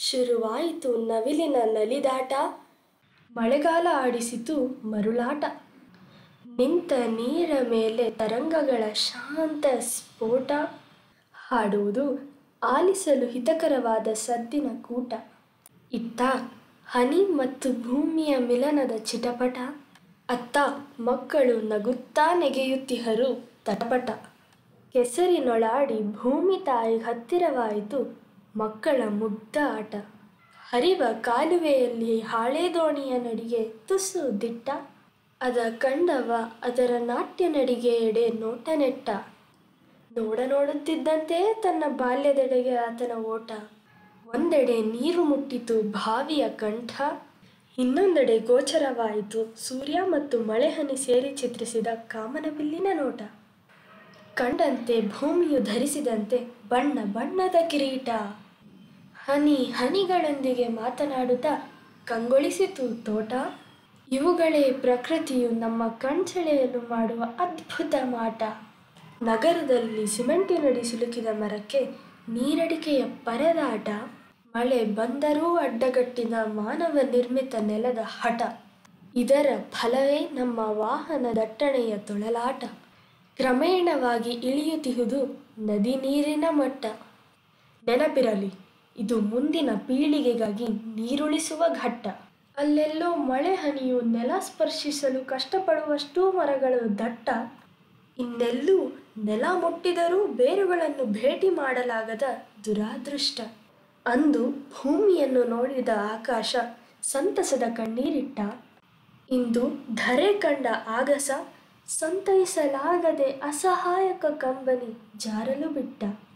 ಶುರುವಾಯಿತು ನವಿಲಿನ ನಲಿದಾಟ ಮಳೆಗಾಲ ಆಡಿಸಿತು ಮರುಳಾಟ ನಿಂತ ನೀರ ಮೇಲೆ ತರಂಗಗಳ ಶಾಂತ ಸ್ಫೋಟ ಹಾಡುವುದು ಆಲಿಸಲು ಹಿತಕರವಾದ ಸದ್ದಿನ ಕೂಟ ಇತ್ತ ಹನಿ ಮತ್ತು ಭೂಮಿಯ ಮಿಲನದ ಚಿಟಪಟ ಅತ್ತ ಮಕ್ಕಳು ನಗುತ್ತಾ ನೆಗೆಯುತ್ತಿಹರು ತಟಪಟ ಕೆಸರಿನೊಳಾಡಿ ಭೂಮಿ ತಾಯಿ ಹತ್ತಿರವಾಯಿತು ಮಕ್ಕಳ ಮುಗ್ಧ ಆಟ ಹರಿವ ಕಾಲುವೆಯಲ್ಲಿ ಹಾಳೆ ದೋಣಿಯ ನಡಿಗೆ ತುಸು ದಿಟ್ಟ ಅದ ಕಂಡವ ಅದರ ನಾಟ್ಯ ನಡಿಗೆ ಎಡೆ ನೋಟ ನೆಟ್ಟ ನೋಡ ನೋಡುತ್ತಿದ್ದಂತೆ ತನ್ನ ಬಾಲ್ಯದೆಡೆಗೆ ಆತನ ಓಟ ಒಂದೆಡೆ ನೀರು ಮುಟ್ಟಿತು ಬಾವಿಯ ಕಂಠ ಇನ್ನೊಂದೆಡೆ ಗೋಚರವಾಯಿತು ಸೂರ್ಯ ಮತ್ತು ಮಳೆಹನಿ ಸೇರಿ ಚಿತ್ರಿಸಿದ ಕಾಮನಬಿಲ್ಲಿನ ನೋಟ ಕಂಡಂತೆ ಭೂಮಿಯು ಧರಿಸಿದಂತೆ ಬಣ್ಣ ಬಣ್ಣದ ಕಿರೀಟ ಹನಿ ಹನಿಗಳೊಂದಿಗೆ ಮಾತನಾಡುತ್ತಾ ಕಂಗೊಳಿಸಿತು ತೋಟ ಇವುಗಳೇ ಪ್ರಕೃತಿಯು ನಮ್ಮ ಕಣ್ಸೆಳೆಯಲು ಮಾಡುವ ಅದ್ಭುತ ಮಾಟ ನಗರದಲ್ಲಿ ಸಿಮೆಂಟಿನಡಿ ಸಿಲುಕಿದ ಮರಕ್ಕೆ ನೀರಡಿಕೆಯ ಪರದಾಟ ಮಳೆ ಬಂದರೂ ಅಡ್ಡಗಟ್ಟಿದ ಮಾನವ ನಿರ್ಮಿತ ನೆಲದ ಹಠ ಇದರ ಫಲವೇ ನಮ್ಮ ವಾಹನ ದಟ್ಟಣೆಯ ತೊಳಲಾಟ ಕ್ರಮೇಣವಾಗಿ ಇಳಿಯುತ್ತಿಹುದು ನದಿ ನೀರಿನ ಮಟ್ಟ ನೆನಪಿರಲಿ ಇದು ಮುಂದಿನ ಪೀಳಿಗೆಗಾಗಿ ನೀರುಳಿಸುವ ಘಟ್ಟ ಅಲ್ಲೆಲ್ಲೋ ಮಳೆ ಹನಿಯು ನೆಲ ಸ್ಪರ್ಶಿಸಲು ಕಷ್ಟಪಡುವಷ್ಟೂ ಮರಗಳು ದಟ್ಟ ಇನ್ನೆಲ್ಲೂ ನೆಲ ಮುಟ್ಟಿದರೂ ಬೇರುಗಳನ್ನು ಭೇಟಿ ಮಾಡಲಾಗದ ದುರಾದೃಷ್ಟ ಅಂದು ಭೂಮಿಯನ್ನು ನೋಡಿದ ಆಕಾಶ ಸಂತಸದ ಕಣ್ಣೀರಿಟ್ಟ ಇಂದು ಧರೆ ಕಂಡ ಆಗಸ ಸಂತೈಸಲಾಗದೆ ಅಸಹಾಯಕ ಕಂಬನಿ ಜಾರಲು ಬಿಟ್ಟ